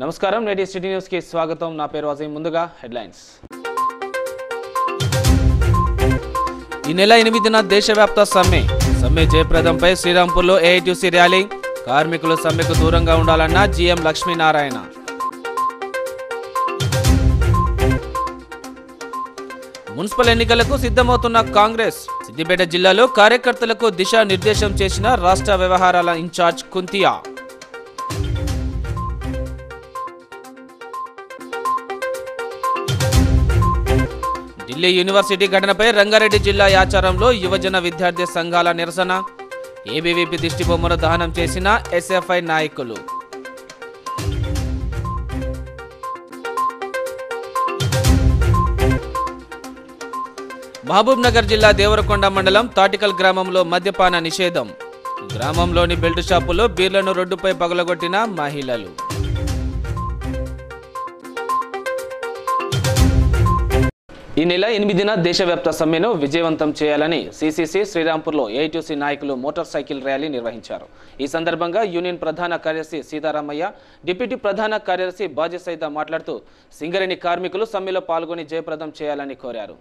నమస్కారం నేటి సిటీ న్యూస్కి స్వాగతం నా పేరు అజీం ముందుగా హెడ్లైన్స్ ఈ నెల ఎనిమిదిన దేశవ్యాప్త సమ్మె సమ్మె జయప్రదంపై శ్రీరాంపూర్లో ఏఐటీసీ ర్యాలీ కార్మికులు సమ్మెకు దూరంగా ఉండాలన్న జీఎం లక్ష్మీనారాయణ మున్సిపల్ ఎన్నికలకు సిద్ధమవుతున్న కాంగ్రెస్ సిద్దిపేట జిల్లాలో కార్యకర్తలకు దిశానిర్దేశం చేసిన రాష్ట్ర వ్యవహారాల ఇన్ఛార్జ్ కుంతియా ఢిల్లీ యూనివర్సిటీ ఘటనపై రంగారెడ్డి జిల్లా యాచారంలో యువజన విద్యార్థి సంఘాల నిరసన ఏబీవీపీ దిష్టిబొమ్మను దహనం చేసిన ఎస్ఎఫ్ఐ నాయకులు మహబూబ్ నగర్ జిల్లా దేవరకొండ మండలం తాటికల్ గ్రామంలో మద్యపాన నిషేధం గ్రామంలోని బెల్ట్ షాపులో బీర్లను రోడ్డుపై పగలగొట్టిన మహిళలు ఈ నెల ఎనిమిదిన దేశవ్యాప్త సమ్మెను విజయవంతం చేయాలని సిసిసి శ్రీరాంపూర్లో ఏఐటీసీ నాయకులు మోటార్ సైకిల్ ర్యాలీ నిర్వహించారు ఈ సందర్భంగా యూనియన్ ప్రధాన కార్యదర్శి సీతారామయ్య డిప్యూటీ ప్రధాన కార్యదర్శి బాజీ సైదా మాట్లాడుతూ సింగరేణి కార్మికులు సమ్మెలో పాల్గొని జయప్రదం చేయాలని కోరారు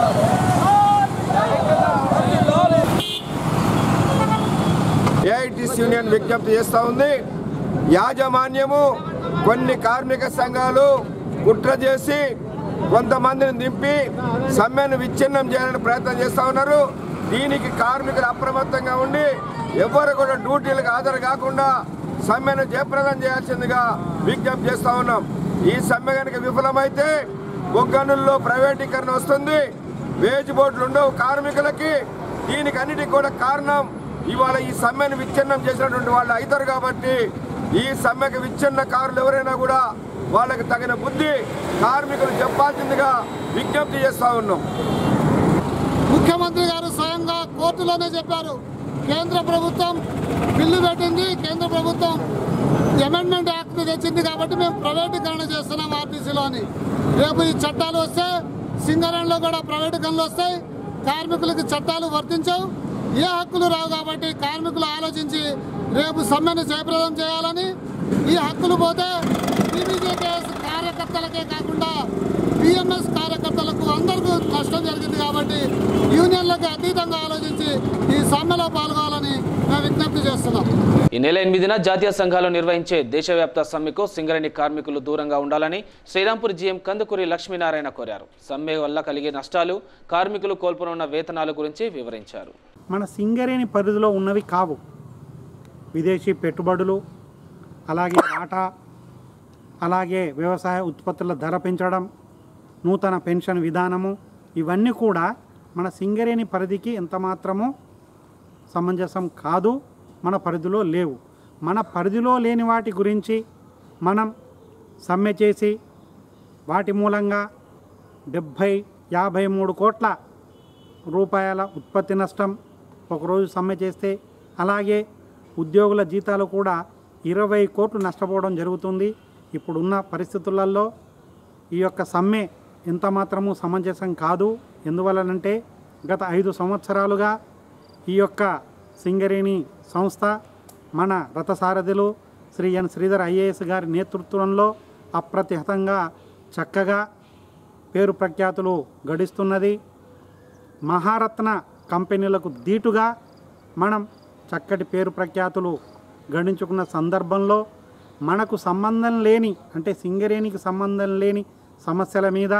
ఏఐటిసి యూనియన్ విజ్ఞప్తి చేస్తూ ఉంది యాజమాన్యము కొన్ని కార్మిక సంఘాలు కుట్ర చేసి కొంతమందిని దింపి సమ్మెను విచ్ఛిన్నం చేయాలని ప్రయత్నం చేస్తూ ఉన్నారు దీనికి కార్మికులు అప్రమత్తంగా ఉండి ఎవరు కూడా డ్యూటీలకు హాజరు కాకుండా సమ్మెను జయప్రదం చేయాల్సిందిగా విజ్ఞప్తి చేస్తూ ఉన్నాం ఈ సమ్మె కనుక విఫలమైతే బొగ్గనుల్లో ప్రైవేటీకరణ వస్తుంది వేజ్ బోర్డులు ఉండవు కార్మికులకి దీనికి అన్నిటికి కూడా కారణం ఇవాళ ఈ సమ్మెను విచ్ఛిన్నం చేసినటువంటి వాళ్ళు అవుతారు కాబట్టి ఈ సమ్మెకు విచ్ఛిన్నకారులు ఎవరైనా కూడా వాళ్ళకి తగిన బుద్ధి కార్మికులు చెప్పాల్సిందిగా విజ్ఞప్తి చేస్తా ఉన్నాం ముఖ్యమంత్రి గారు స్వయంగా కోర్టులోనే చెప్పారు కేంద్ర ప్రభుత్వం బిల్లు పెట్టింది కేంద్ర ప్రభుత్వం అమెండ్మెంట్ యాక్ట్ తెచ్చింది కాబట్టి మేము ప్రైవేటీకరణ చేస్తున్నాం ఆర్టీసీలో అని రేపు ఈ చట్టాలు వస్తే సింగరేణిలో కూడా ప్రైవేటీకరణలు వస్తాయి కార్మికులకి చట్టాలు వర్తించవు ఏ హక్కులు రావు కాబట్టి కార్మికులు ఆలోచించి రేపు సమ్మెను జయప్రదం చేయాలని ఈ హక్కులు పోతే బీబీజేకేఎస్ కార్యకర్తలకే కాకుండా బిఎంఎస్ కార్యకర్తలకు అందరికీ నష్టం జరిగింది కాబట్టి యూనియన్లకు అతీతంగా ఆలోచించి ఈ సమ్మెలో పాల్గొనాలని మేము విజ్ఞప్తి చేస్తున్నాం ఈ నెల ఎనిమిదిన జాతీయ సంఘాలు నిర్వహించే దేశవ్యాప్త సమ్మెకు సింగరేణి కార్మికులు దూరంగా ఉండాలని శ్రీరాంపూర్ జీఎం కందుకూరి లక్ష్మీనారాయణ కోరారు సమ్మె వల్ల కలిగే నష్టాలు కార్మికులు కోల్పోనున్న వేతనాల గురించి వివరించారు మన సింగరేణి పరిధిలో ఉన్నవి కావు విదేశీ పెట్టుబడులు అలాగే వాటా అలాగే వ్యవసాయ ఉత్పత్తుల ధర పెంచడం నూతన పెన్షన్ విధానము ఇవన్నీ కూడా మన సింగరేణి పరిధికి ఎంత మాత్రము సమంజసం కాదు మన పరిధిలో లేవు మన పరిధిలో లేని వాటి గురించి మనం సమ్మె చేసి వాటి మూలంగా డెబ్భై యాభై మూడు కోట్ల రూపాయల ఉత్పత్తి నష్టం ఒకరోజు సమ్మె చేస్తే అలాగే ఉద్యోగుల జీతాలు కూడా ఇరవై కోట్లు నష్టపోవడం జరుగుతుంది ఇప్పుడున్న పరిస్థితులలో ఈ యొక్క సమ్మె ఎంత మాత్రము సమంజసం కాదు ఎందువలనంటే గత ఐదు సంవత్సరాలుగా ఈ యొక్క సింగరేణి సంస్థ మన రథసారథులు శ్రీ ఎన్ శ్రీధర్ ఐఏఎస్ గారి నేతృత్వంలో అప్రతిహతంగా చక్కగా పేరు ప్రఖ్యాతులు గడిస్తున్నది మహారత్న కంపెనీలకు దీటుగా మనం చక్కటి పేరు ప్రఖ్యాతులు గడించుకున్న సందర్భంలో మనకు సంబంధం లేని అంటే సింగరేణికి సంబంధం లేని సమస్యల మీద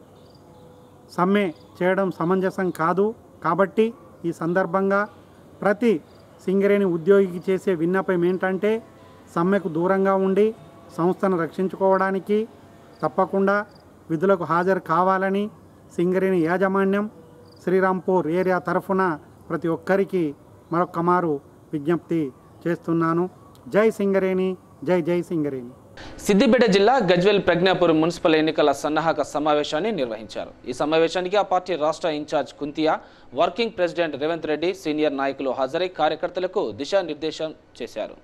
సమ్మె చేయడం సమంజసం కాదు కాబట్టి ఈ సందర్భంగా ప్రతి సింగరేణి ఉద్యోగికి చేసే విన్నపం ఏంటంటే సమ్మెకు దూరంగా ఉండి సంస్థను రక్షించుకోవడానికి తప్పకుండా విధులకు హాజరు కావాలని సింగరేణి యాజమాన్యం శ్రీరాంపూర్ ఏరియా తరఫున ప్రతి ఒక్కరికి మరొక్క మారు విజ్ఞప్తి చేస్తున్నాను జై సింగరేణి జై జై సింగరేణి సిద్దిపేట జిల్లా గజ్వెల్ ప్రజ్ఞాపూర్ మున్సిపల్ ఎన్నికల సన్నాహక సమావేశాన్ని నిర్వహించారు ఈ సమావేశానికి ఆ పార్టీ రాష్ట్ర incharge Kuntia working president Revanth Reddy senior నాయకులు హాజరై కార్యకర్తలకు దిశానిర్దేశం చేశారు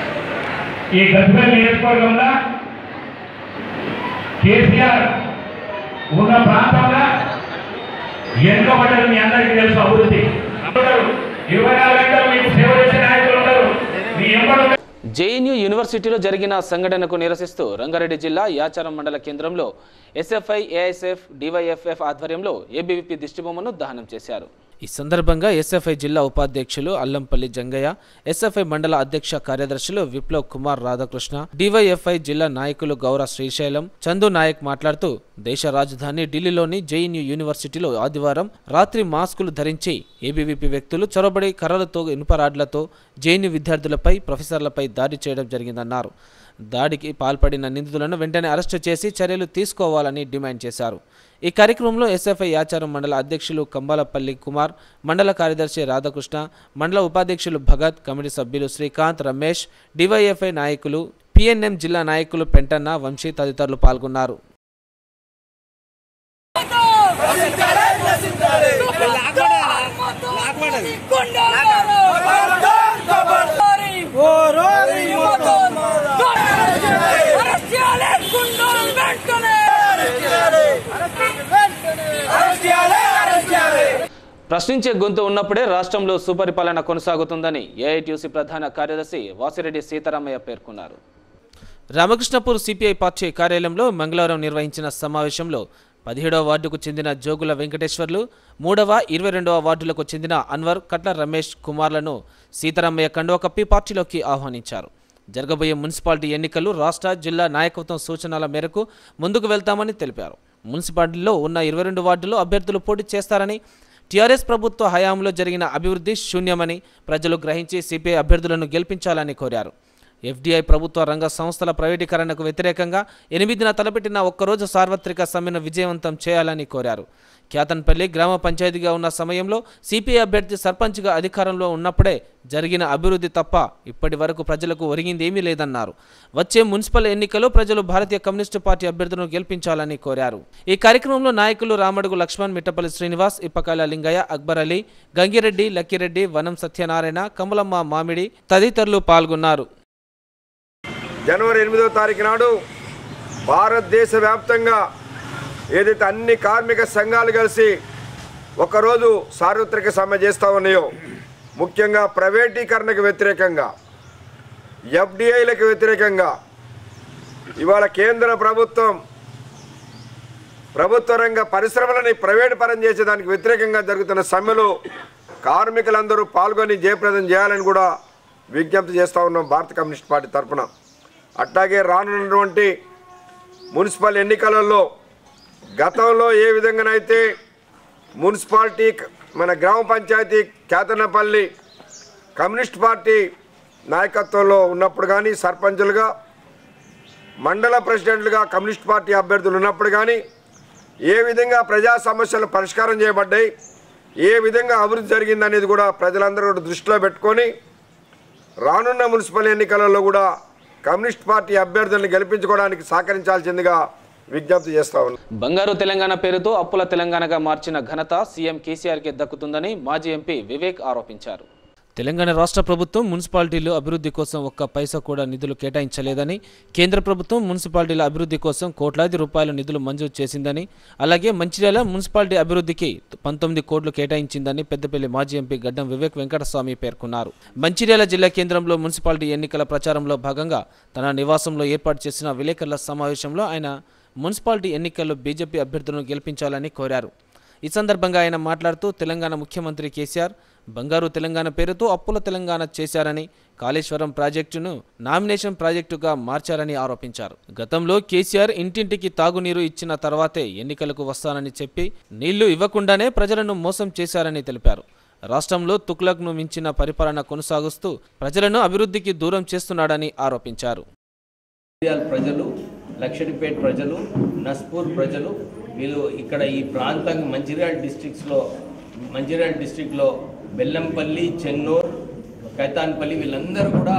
ఈ గజ్వేల్ నియోజకవర్గంలో కేసీఆర్ ఉన్న ప్రాంతంలో వెనుకబడ్డది మీ అందరికీ తెలుసు అభివృద్ధి అందరూ ఇరవై నాలుగు గంటలు మీకు సేవ చేసే నాయకులు ఉన్నారు మీ ఎంబడి జేఎన్యూ యూనివర్సిటీలో జరిగిన సంఘటనకు నిరసిస్తూ రంగారెడ్డి జిల్లా యాచారం మండల కేంద్రంలో ఎస్ఎఫ్ఐ ఏఐఎస్ఎఫ్ డివైఎఫ్ఎఫ్ ఆధ్వర్యంలో ఏబీవీపీ దిష్టిబొమ్మను దహనం చేశారు ఈ సందర్భంగా ఎస్ఎఫ్ఐ జిల్లా ఉపాధ్యక్షులు అల్లంపల్లి జంగయ్య ఎస్ఎఫ్ఐ మండల అధ్యక్ష కార్యదర్శులు విప్లవ్ కుమార్ రాధాకృష్ణ డివైఎఫ్ఐ జిల్లా నాయకులు గౌర శ్రీశైలం చందు నాయక్ మాట్లాడుతూ దేశ రాజధాని ఢిల్లీలోని జేఎన్యూ యూనివర్సిటీలో ఆదివారం రాత్రి మాస్కులు ధరించి ఏబీవీపీ వ్యక్తులు చొరబడి కర్రలతో ఇనుపరాడ్లతో జేఎన్యూ విద్యార్థులపై ప్రొఫెసర్లపై దాడి చేయడం జరిగిందన్నారు దాడికి పాల్పడిన నిందితులను వెంటనే అరెస్టు చేసి చర్యలు తీసుకోవాలని డిమాండ్ చేశారు ఈ కార్యక్రమంలో ఎస్ఎఫ్ఐ ఆచారం మండల అధ్యక్షులు కంబాలపల్లి కుమార్ మండల కార్యదర్శి రాధాకృష్ణ మండల ఉపాధ్యక్షులు భగత్ కమిటీ సభ్యులు శ్రీకాంత్ రమేష్ డివైఎఫ్ఐ నాయకులు పిఎన్ఎం జిల్లా నాయకులు పెంటన్న వంశీ తదితరులు పాల్గొన్నారు ప్రశ్నించే గొంతు ఉన్నప్పుడే రాష్ట్రంలో సుపరిపాలన కొనసాగుతుందని ఏఐటీయూసీ ప్రధాన కార్యదర్శి వాసిరెడ్డి సీతారామయ్య పేర్కొన్నారు రామకృష్ణపూర్ సిపిఐ పార్టీ కార్యాలయంలో మంగళవారం నిర్వహించిన సమావేశంలో పదిహేడవ వార్డుకు చెందిన జోగుల వెంకటేశ్వర్లు మూడవ ఇరవై రెండవ వార్డులకు చెందిన అన్వర్ కట్ల రమేష్ కుమార్లను సీతారామయ్య కండువ కప్పి పార్టీలోకి ఆహ్వానించారు జరగబోయే మున్సిపాలిటీ ఎన్నికలు రాష్ట్ర జిల్లా నాయకత్వం సూచనల మేరకు ముందుకు వెళ్తామని తెలిపారు మున్సిపాలిటీలో ఉన్న ఇరవై రెండు వార్డుల్లో అభ్యర్థులు పోటీ చేస్తారని టీఆర్ఎస్ ప్రభుత్వ హయాంలో జరిగిన అభివృద్ధి శూన్యమని ప్రజలు గ్రహించి సిపిఐ అభ్యర్థులను గెలిపించాలని కోరారు ఎఫ్డీఐ ప్రభుత్వ రంగ సంస్థల ప్రైవేటీకరణకు వ్యతిరేకంగా ఎనిమిదిన తలపెట్టిన ఒక్కరోజు సార్వత్రిక సమ్మెను విజయవంతం చేయాలని కోరారు క్యాతన్పల్లి గ్రామ పంచాయతీగా ఉన్న సమయంలో సిపిఐ అభ్యర్థి సర్పంచ్గా అధికారంలో ఉన్నప్పుడే జరిగిన అభివృద్ధి తప్ప ఇప్పటి వరకు ప్రజలకు ఒరిగింది ఏమీ లేదన్నారు వచ్చే మున్సిపల్ ఎన్నికల్లో ప్రజలు భారతీయ కమ్యూనిస్టు పార్టీ అభ్యర్థులను గెలిపించాలని కోరారు ఈ కార్యక్రమంలో నాయకులు రామడుగు లక్ష్మణ్ మిట్టపల్లి శ్రీనివాస్ ఇప్పకాల లింగయ్య అక్బర్ అలీ గంగిరెడ్డి లక్కిరెడ్డి వనం సత్యనారాయణ కమలమ్మ మామిడి తదితరులు పాల్గొన్నారు జనవరి ఎనిమిదో తారీఖు నాడు భారతదేశ వ్యాప్తంగా ఏదైతే అన్ని కార్మిక సంఘాలు కలిసి ఒకరోజు సార్వత్రిక సమ్మె చేస్తూ ఉన్నాయో ముఖ్యంగా ప్రైవేటీకరణకు వ్యతిరేకంగా ఎఫ్డిఐలకు వ్యతిరేకంగా ఇవాళ కేంద్ర ప్రభుత్వం ప్రభుత్వ రంగ పరిశ్రమలని ప్రైవేటు పరం చేసేదానికి వ్యతిరేకంగా జరుగుతున్న సమ్మెలో కార్మికులందరూ పాల్గొని జయప్రదం చేయాలని కూడా విజ్ఞప్తి చేస్తూ ఉన్నాం భారత కమ్యూనిస్ట్ పార్టీ తరఫున అట్లాగే రానున్నటువంటి మున్సిపల్ ఎన్నికలలో గతంలో ఏ విధంగానైతే మున్సిపాలిటీ మన గ్రామ పంచాయతీ కేతనపల్లి కమ్యూనిస్ట్ పార్టీ నాయకత్వంలో ఉన్నప్పుడు కానీ సర్పంచులుగా మండల ప్రెసిడెంట్లుగా కమ్యూనిస్ట్ పార్టీ అభ్యర్థులు ఉన్నప్పుడు కానీ ఏ విధంగా ప్రజా సమస్యలు పరిష్కారం చేయబడ్డాయి ఏ విధంగా అభివృద్ధి జరిగిందనేది కూడా ప్రజలందరూ కూడా దృష్టిలో పెట్టుకొని రానున్న మున్సిపల్ ఎన్నికలలో కూడా కమ్యూనిస్ట్ పార్టీ అభ్యర్థులను గెలిపించుకోవడానికి సహకరించాల్సిందిగా విజ్ఞప్తి చేస్తా ఉన్నాం బంగారు తెలంగాణ పేరుతో అప్పుల తెలంగాణగా మార్చిన ఘనత సీఎం కేసీఆర్కే దక్కుతుందని మాజీ ఎంపీ వివేక్ ఆరోపించారు తెలంగాణ రాష్ట్ర ప్రభుత్వం మున్సిపాలిటీలు అభివృద్ధి కోసం ఒక్క పైసా కూడా నిధులు కేటాయించలేదని కేంద్ర ప్రభుత్వం మున్సిపాలిటీల అభివృద్ధి కోసం కోట్లాది రూపాయల నిధులు మంజూరు చేసిందని అలాగే మంచిర్యాల మున్సిపాలిటీ అభివృద్ధికి పంతొమ్మిది కోట్లు కేటాయించిందని పెద్దపల్లి మాజీ ఎంపీ గడ్డం వివేక్ వెంకటస్వామి పేర్కొన్నారు మంచిర్యాల జిల్లా కేంద్రంలో మున్సిపాలిటీ ఎన్నికల ప్రచారంలో భాగంగా తన నివాసంలో ఏర్పాటు చేసిన విలేకరుల సమావేశంలో ఆయన మున్సిపాలిటీ ఎన్నికల్లో బీజేపీ అభ్యర్థులను గెలిపించాలని కోరారు ఈ సందర్భంగా ఆయన మాట్లాడుతూ తెలంగాణ ముఖ్యమంత్రి కేసీఆర్ బంగారు తెలంగాణ పేరుతో అప్పుల తెలంగాణ చేశారని కాళేశ్వరం ప్రాజెక్టును నామినేషన్ ప్రాజెక్టుగా మార్చారని ఆరోపించారు గతంలో కేసీఆర్ ఇంటింటికి తాగునీరు ఇచ్చిన తర్వాతే ఎన్నికలకు వస్తానని చెప్పి నీళ్లు ఇవ్వకుండానే ప్రజలను మోసం చేశారని తెలిపారు రాష్ట్రంలో తుక్లక్ను మించిన పరిపాలన కొనసాగిస్తూ ప్రజలను అభివృద్ధికి దూరం చేస్తున్నాడని ఆరోపించారు మంచిర్యాల ప్రజలు లక్షడిపేట ప్రజలు నస్పూర్ ప్రజలు వీళ్ళు ఇక్కడ ఈ ప్రాంతం మంచిర్యాల డిస్ట్రిక్ట్స్లో మంచిర్యాల డిస్ట్రిక్ట్లో బెల్లంపల్లి చెన్నూర్ కైతాన్పల్లి వీళ్ళందరూ కూడా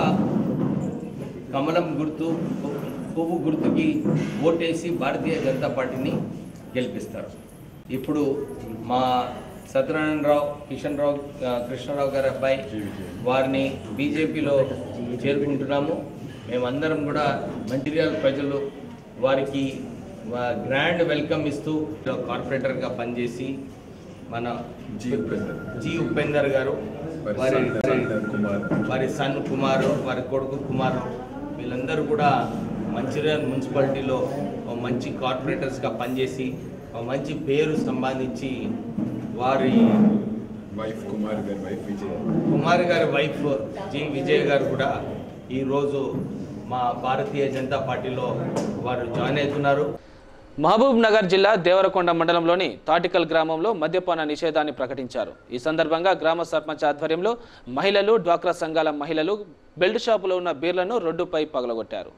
కమలం గుర్తు పువ్వు గుర్తుకి ఓటేసి భారతీయ జనతా పార్టీని గెలిపిస్తారు ఇప్పుడు మా సత్యనారాయణరావు కిషన్ రావు ఆ, కృష్ణారావు గారి అబ్బాయి వారిని బీజేపీలో చేరుకుంటున్నాము మేమందరం కూడా మంచిర్యాల ప్రజలు వారికి వా- గ్రాండ్ వెల్కమ్ ఇస్తూ కార్పొరేటర్గా పనిచేసి మన జి ఉపేందర్ గారు వారి వారి సన్ కుమార్ వారి కొడుకు కుమార్ వీళ్ళందరూ కూడా మంచిర్యాల మున్సిపాలిటీలో ఓ మంచి కార్పొరేటర్స్గా పనిచేసి ఓ మంచి పేరు సంపాదించి వారి వైఫ్ కుమార్ గారి వైఫ్ విజయ్ కుమార్ గారి వైఫ్ జి విజయ్ గారు కూడా ఈరోజు మా భారతీయ జనతా పార్టీలో వారు జాయిన్ అవుతున్నారు మహబూబ్ నగర్ జిల్లా దేవరకొండ మండలంలోని తాటికల్ గ్రామంలో మద్యపాన నిషేధాన్ని ప్రకటించారు ఈ సందర్భంగా గ్రామ సర్పంచ్ ఆధ్వర్యంలో మహిళలు డ్వాక్రా సంఘాల మహిళలు బెల్ట్ షాపులో ఉన్న బీర్లను రోడ్డుపై పగలగొట్టారు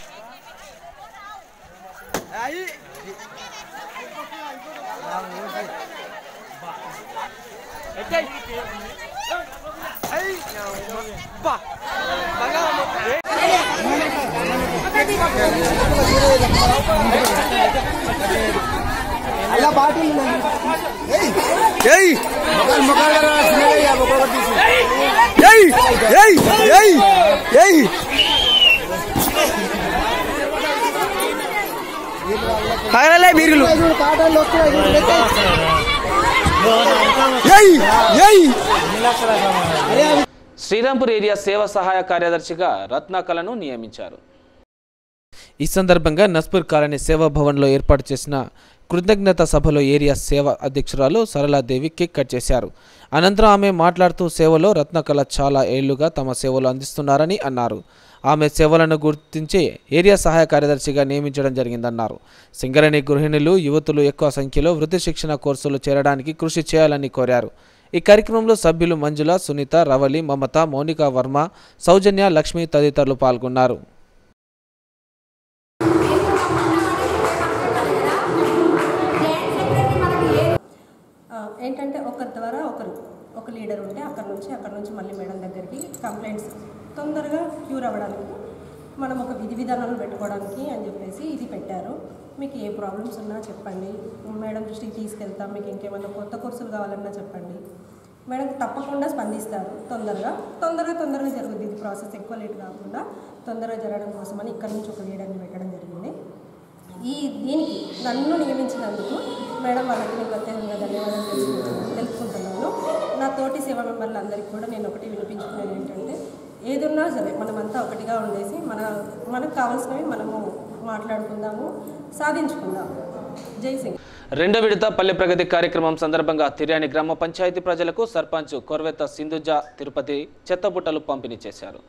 శ్రీరాంపూర్ ఏరియా సేవ సహాయ కార్యదర్శిగా రత్నాకలను నియమించారు ఈ సందర్భంగా నస్పూర్ కాలనీ సేవా భవన్లో ఏర్పాటు చేసిన కృతజ్ఞత సభలో ఏరియా సేవ అధ్యక్షురాలు సరళాదేవి కేక్ కట్ చేశారు అనంతరం ఆమె మాట్లాడుతూ సేవలో రత్నకళ చాలా ఏళ్లుగా తమ సేవలు అందిస్తున్నారని అన్నారు ఆమె సేవలను గుర్తించి ఏరియా సహాయ కార్యదర్శిగా నియమించడం జరిగిందన్నారు సింగరేణి గృహిణులు యువతులు ఎక్కువ సంఖ్యలో వృత్తి శిక్షణ కోర్సులు చేరడానికి కృషి చేయాలని కోరారు ఈ కార్యక్రమంలో సభ్యులు మంజుల సునీత రవలి మమత మౌనిక వర్మ సౌజన్య లక్ష్మి తదితరులు పాల్గొన్నారు ఆ, ఏంటంటే ఒకరి ద్వారా ఒకరు ఒక లీడర్ ఉంటే అక్కడ నుంచి అక్కడ నుంచి మళ్ళీ మేడం దగ్గరికి కంప్లైంట్స్ తొందరగా క్యూర్ అవ్వడానికి మనం ఒక విధి విధానాలు పెట్టుకోవడానికి అని చెప్పేసి ఇది పెట్టారు మీకు ఏ ప్రాబ్లమ్స్ ఉన్నా చెప్పండి మేడం దృష్టికి తీసుకెళ్తాం మీకు ఇంకేమైనా కొత్త కోర్సులు కావాలన్నా చెప్పండి మేడం తప్పకుండా స్పందిస్తారు తొందరగా తొందరగా తొందరగా జరుగుద్ది ఇది ప్రాసెస్ ఎక్కువ లేట్ కాకుండా తొందరగా జరగడం కోసమని ఇక్కడ నుంచి ఒక లీడర్ని పెట్టడం జరిగింది ఈ దీనికి నన్ను నియమించినందుకు మేడం వాళ్ళకి నేను ప్రత్యేకంగా ధన్యవాదాలు తెలుసుకుంటున్నాను తెలుసుకుంటున్నాను నా తోటి సేవా మెంబర్లు అందరికీ కూడా నేను ఒకటి వినిపించుకునేది ఏంటంటే ఏదున్నా సరే మనమంతా ఒకటిగా ఉండేసి మన మనకు కావాల్సినవి మనము మాట్లాడుకుందాము సాధించుకుందాము జై సింగ్ రెండో విడత పల్లె ప్రగతి కార్యక్రమం సందర్భంగా తిర్యాని గ్రామ పంచాయతీ ప్రజలకు సర్పంచ్ కొర్వెత్త సింధుజ తిరుపతి చెత్తబుట్టలు పంపిణీ చేశారు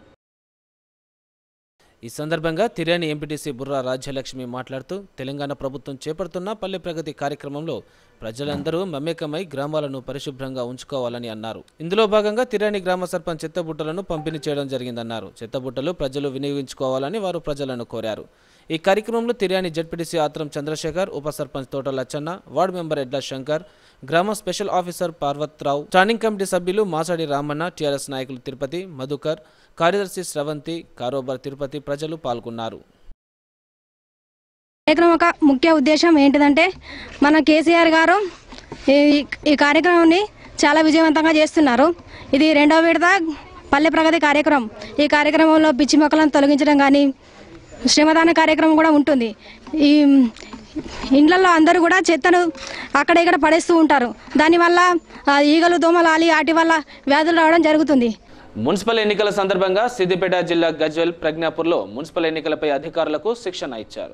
ఈ సందర్భంగా తిర్యాని ఎంపీటీసీ బుర్రా రాజ్యలక్ష్మి మాట్లాడుతూ తెలంగాణ ప్రభుత్వం చేపడుతున్న పల్లె ప్రగతి కార్యక్రమంలో ప్రజలందరూ మమేకమై గ్రామాలను పరిశుభ్రంగా ఉంచుకోవాలని అన్నారు ఇందులో భాగంగా తిర్యాని గ్రామ సర్పంచ్ చెత్తబుట్టలను పంపిణీ చేయడం జరిగిందన్నారు చెత్తబుట్టలు ప్రజలు వినియోగించుకోవాలని వారు ప్రజలను కోరారు ఈ కార్యక్రమంలో తిర్యాని జడ్పీటీసీ ఆత్రం చంద్రశేఖర్ ఉప సర్పంచ్ తోట లచ్చన్న వార్డు మెంబర్ ఎడ్ల శంకర్ గ్రామ special officer Parvatrao standing committee సభ్యులు మాసాడి రామన్న టీఆర్ఎస్ నాయకులు తిరుపతి మధుకర్ కార్యదర్శి స్రవంతి కారోబార్ తిరుపతి ప్రజలు పాల్గొన్నారు కార్యక్రమం యొక్క ముఖ్య ఉద్దేశం ఏంటిదంటే మన కేసీఆర్ గారు ఈ ఈ కార్యక్రమాన్ని చాలా విజయవంతంగా చేస్తున్నారు ఇది రెండవ విడత పల్లె ప్రగతి కార్యక్రమం ఈ కార్యక్రమంలో పిచ్చి మొక్కలను తొలగించడం కానీ శ్రమదాన కార్యక్రమం కూడా ఉంటుంది ఈ ఇండ్లలో అందరూ కూడా చెత్తను అక్కడ ఇక్కడ పడేస్తూ ఉంటారు దానివల్ల ఆ, ఈగలు దోమలు ఆలి వాటి వల్ల వ్యాధులు రావడం జరుగుతుంది మున్సిపల్ ఎన్నికల సందర్భంగా సిద్దిపేట జిల్లా గజ్వెల్ ప్రజ్ఞాపూర్లో మున్సిపల్ ఎన్నికలపై అధికారులకు శిక్షణ ఇచ్చారు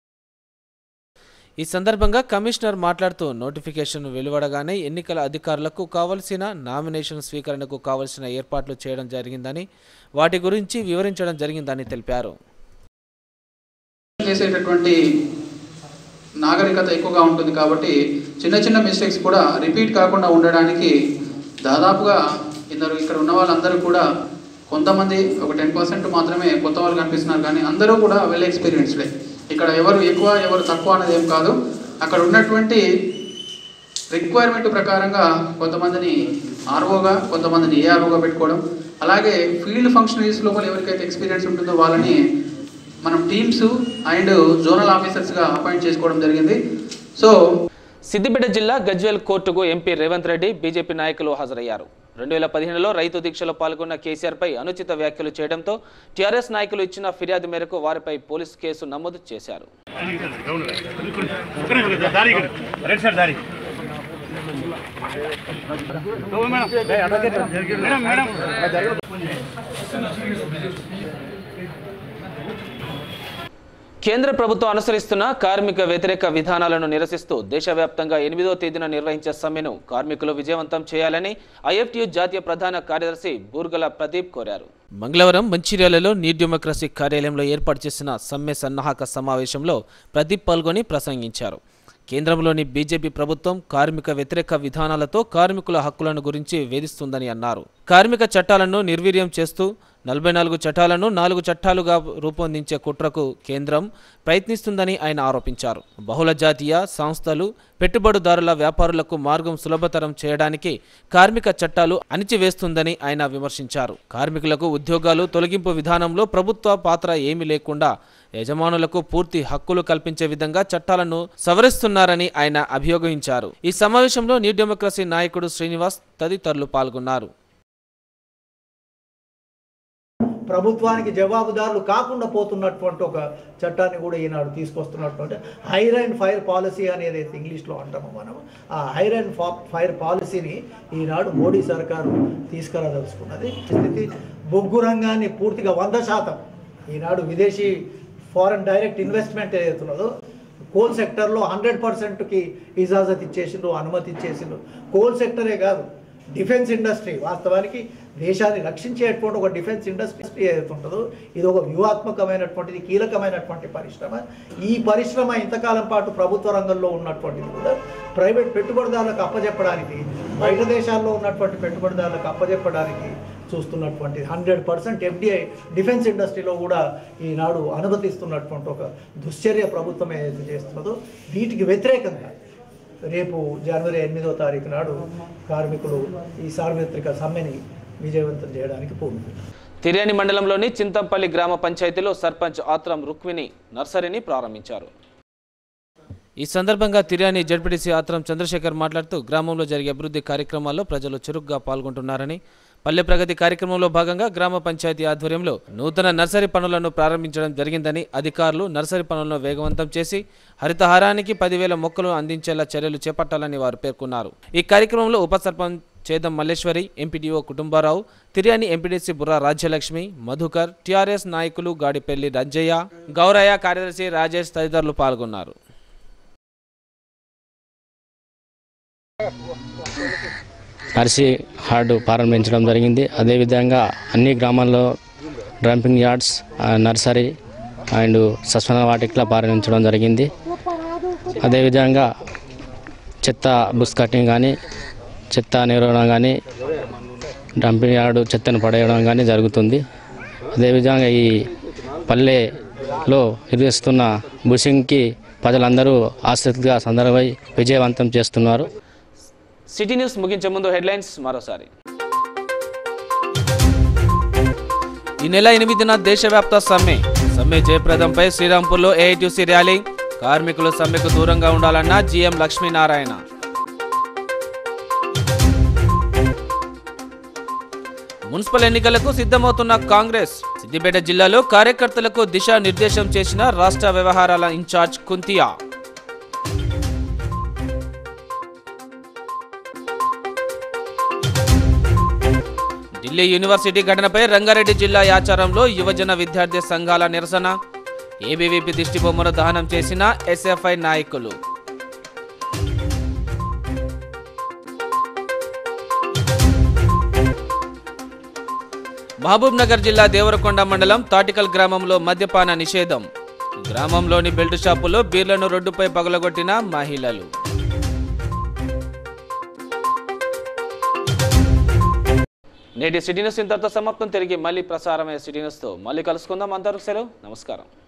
ఈ సందర్భంగా కమిషనర్ మాట్లాడుతూ నోటిఫికేషన్ వెలువడగానే ఎన్నికల అధికారులకు కావలసిన నామినేషన్ స్వీకరణకు కావలసిన ఏర్పాట్లు చేయడం జరిగిందని వాటి గురించి వివరించడం జరిగిందని తెలిపారు చేసేటటువంటి నాగరికత ఎక్కువగా ఉంటుంది కాబట్టి చిన్న చిన్న మిస్టేక్స్ కూడా రిపీట్ కాకుండా ఉండడానికి దాదాపుగా ఇందరు ఇక్కడ ఉన్న వాళ్ళందరూ కూడా కొంతమంది ఒక టెన్ పర్సెంట్ మాత్రమే కొత్త వాళ్ళు కనిపిస్తున్నారు కానీ అందరూ కూడా వెల్ ఎక్స్పీరియన్స్డే ఇక్కడ ఎవరు ఎక్కువ ఎవరు తక్కువ అనేది ఏం కాదు అక్కడ ఉన్నటువంటి రిక్వైర్మెంట్ ప్రకారంగా కొంతమందిని ఆర్ఓగా కొంతమందిని ఏఆర్ఓగా పెట్టుకోవడం అలాగే ఫీల్డ్ ఫంక్షనరీస్ లోపల ఎవరికైతే ఎక్స్పీరియన్స్ ఉంటుందో వాళ్ళని మనం టీమ్స్ అండ్ జోనల్ ఆఫీసర్స్గా అపాయింట్ చేసుకోవడం జరిగింది సో సిద్దిపేట జిల్లా గజ్వేల్ కోర్టుకు ఎంపీ రేవంత్ రెడ్డి బీజేపీ నాయకులు హాజరయ్యారు రెండు వేల పదిహేనులో రైతు దీక్షలో పాల్గొన్న కేసీఆర్పై అనుచిత వ్యాఖ్యలు చేయడంతో టీఆర్ఎస్ నాయకులు ఇచ్చిన ఫిర్యాదు మేరకు వారిపై పోలీసు కేసు నమోదు చేశారు దారి రెడ్ సార్ దారి కేంద్ర ప్రభుత్వం అనుసరిస్తున్న కార్మిక వ్యతిరేక విధానాలను నిరసిస్తూ దేశవ్యాప్తంగా ఎనిమిదో తేదీన నిర్వహించే సమ్మెను కార్మికులు విజయవంతం చేయాలని ఐఎఫ్టియు జాతీయ ప్రధాన కార్యదర్శి బూర్గల ప్రదీప్ కోరారు మంగళవారం మంచిర్యాలలో నీ డెమోక్రసీ కార్యాలయంలో ఏర్పాటు చేసిన సమ్మె సన్నాహక సమావేశంలో ప్రదీప్ పాల్గొని ప్రసంగించారు కేంద్రంలోని బీజేపీ ప్రభుత్వం కార్మిక వ్యతిరేక విధానాలతో కార్మికుల హక్కులను గురించి వేధిస్తుందని అన్నారు కార్మిక చట్టాలను నిర్వీర్యం చేస్తూ నలభై నాలుగు చట్టాలను నాలుగు చట్టాలుగా రూపొందించే కుట్రకు కేంద్రం ప్రయత్నిస్తుందని ఆయన ఆరోపించారు బహుళ జాతీయ సంస్థలు పెట్టుబడిదారుల వ్యాపారులకు మార్గం సులభతరం చేయడానికి కార్మిక చట్టాలు అణిచివేస్తుందని ఆయన విమర్శించారు కార్మికులకు ఉద్యోగాలు తొలగింపు విధానంలో ప్రభుత్వ పాత్ర ఏమీ లేకుండా యజమానులకు పూర్తి హక్కులు కల్పించే విధంగా చట్టాలను సవరిస్తున్నారని ఆయన అభియోగించారు ఈ సమావేశంలో న్యూ డెమోక్రసీ నాయకుడు శ్రీనివాస్ తదితరులు పాల్గొన్నారు ప్రభుత్వానికి జవాబుదారులు కాకుండా పోతున్నటువంటి ఒక చట్టాన్ని కూడా ఈనాడు తీసుకొస్తున్నటువంటి హైర్ అండ్ ఫైర్ పాలసీ అనేది అయితే ఇంగ్లీష్లో అంటాము మనం ఆ హైర్ అండ్ ఫైర్ పాలసీని ఈనాడు మోడీ సర్కారు తీసుకురాదలుచుకున్నది స్థితి బొగ్గు రంగాన్ని పూర్తిగా వంద శాతం ఈనాడు విదేశీ ఫారెన్ డైరెక్ట్ ఇన్వెస్ట్మెంట్ ఏదైతున్నదో కోల్ సెక్టర్లో హండ్రెడ్ పర్సెంట్కి ఇజాజత్ ఇచ్చేసిండ్రు అనుమతి ఇచ్చేసిండ్రు కోల్ సెక్టరే కాదు డిఫెన్స్ ఇండస్ట్రీ వాస్తవానికి దేశాన్ని రక్షించేటువంటి ఒక డిఫెన్స్ ఇండస్ట్రీ ఏదైతే ఉంటుందో ఇది ఒక వ్యూహాత్మకమైనటువంటిది కీలకమైనటువంటి పరిశ్రమ ఈ పరిశ్రమ ఇంతకాలం పాటు ప్రభుత్వ రంగంలో ఉన్నటువంటిది కూడా ప్రైవేట్ పెట్టుబడిదారులకు అప్పజెప్పడానికి బయట దేశాల్లో ఉన్నటువంటి పెట్టుబడిదారులకు అప్పజెప్పడానికి చూస్తున్నటువంటి హండ్రెడ్ పర్సెంట్ ఎఫ్డిఐ డిఫెన్స్ ఇండస్ట్రీలో కూడా ఈనాడు అనుమతిస్తున్నటువంటి ఒక దుశ్చర్య ప్రభుత్వం ఏదైతే చేస్తున్నదో వీటికి వ్యతిరేకంగా రేపు జనవరి ఎనిమిదో తారీఖు నాడు కార్మికులు ఈ సార్వత్రిక సమ్మెని విజయవంతం చేయడానికి పూనుకుంటారు తిర్యాని మండలంలోని చింతంపల్లి గ్రామ పంచాయతీలో సర్పంచ్ ఆత్రం రుక్మిణి నర్సరీని ప్రారంభించారు ఈ సందర్భంగా తిర్యాని జడ్పీటీసీ ఆత్రం చంద్రశేఖర్ మాట్లాడుతూ గ్రామంలో జరిగే అభివృద్ధి కార్యక్రమాల్లో ప్రజలు చురుగ్గా పాల్గొంటున్నారని పల్లె ప్రగతి కార్యక్రమంలో భాగంగా గ్రామ పంచాయతీ ఆధ్వర్యంలో నూతన నర్సరీ పనులను ప్రారంభించడం జరిగిందని అధికారులు నర్సరీ పనులను వేగవంతం చేసి హరితహారానికి పదివేల మొక్కలు అందించేలా చర్యలు చేపట్టాలని వారు పేర్కొన్నారు ఈ కార్యక్రమంలో ఉప sarpanch Chedam Malleshwari MPDO Kutumbarao Tiryani MPDC Burra Rajyalakshmi Madhukar TRS నాయకులు గాడిపల్లి రంజయ్య గౌరయ్య కార్యదర్శి రాజేష్ తదితరులు పాల్గొన్నారు నర్సీ హార్డ్ ప్రారంభించడం జరిగింది అదేవిధంగా అన్ని గ్రామాల్లో dumping yards ah, nursery and సస్వన వాటికలా ప్రారంభించడం జరిగింది అదేవిధంగా చెత్త బుస్ కటింగ్ కానీ చెత్త నిర్వహణ కానీ డంపింగ్ యార్డు చెత్తను పడేయడం కానీ జరుగుతుంది అదేవిధంగా ఈ పల్లెలో నిర్వహిస్తున్న బుషింగ్కి ప్రజలందరూ ఆసక్తిగా సందర్భమై విజయవంతం చేస్తున్నారు సిటీ న్యూస్ ముగించే ముందు హెడ్లైన్స్ మరోసారి ఈ నెల ఎనిమిదిన దేశవ్యాప్త సమ్మె సమ్మె జయప్రదంపై శ్రీరాంపూర్లో ఏఐటీసీ ర్యాలీ కార్మికులు సమ్మెకు దూరంగా ఉండాలన్న జీఎం లక్ష్మీనారాయణ మున్సిపల్ ఎన్నికలకు సిద్ధమవుతున్న కాంగ్రెస్ సిద్దిపేట జిల్లాలో కార్యకర్తలకు దిశా నిర్దేశం చేసిన రాష్ట్ర వ్యవహారాల ఇన్ఛార్జ్ కుంతియా ఢిల్లీ యూనివర్సిటీ ఘటనపై రంగారెడ్డి జిల్లా యాచారంలో యువజన విద్యార్థి సంఘాల నిరసన ఏబీవీపీ దిష్టిబొమ్మను దహనం చేసిన ఎస్ఎఫ్ఐ నాయకులు మహబూబ్ నగర్ జిల్లా దేవరకొండ మండలం తాటికల్ గ్రామంలో మద్యపాన నిషేధం గ్రామంలోని బెల్ట్ షాపులో బీర్లను రోడ్డుపై పగలగొట్టిన మహిళలు నేటి సిటీ న్యూస్ ఇంతటితో సమాప్తం తిరిగి మళ్ళీ ప్రసారమయ్యే సిటీ న్యూస్తో మళ్ళీ కలుసుకుందాం అందరూ సెలవు నమస్కారం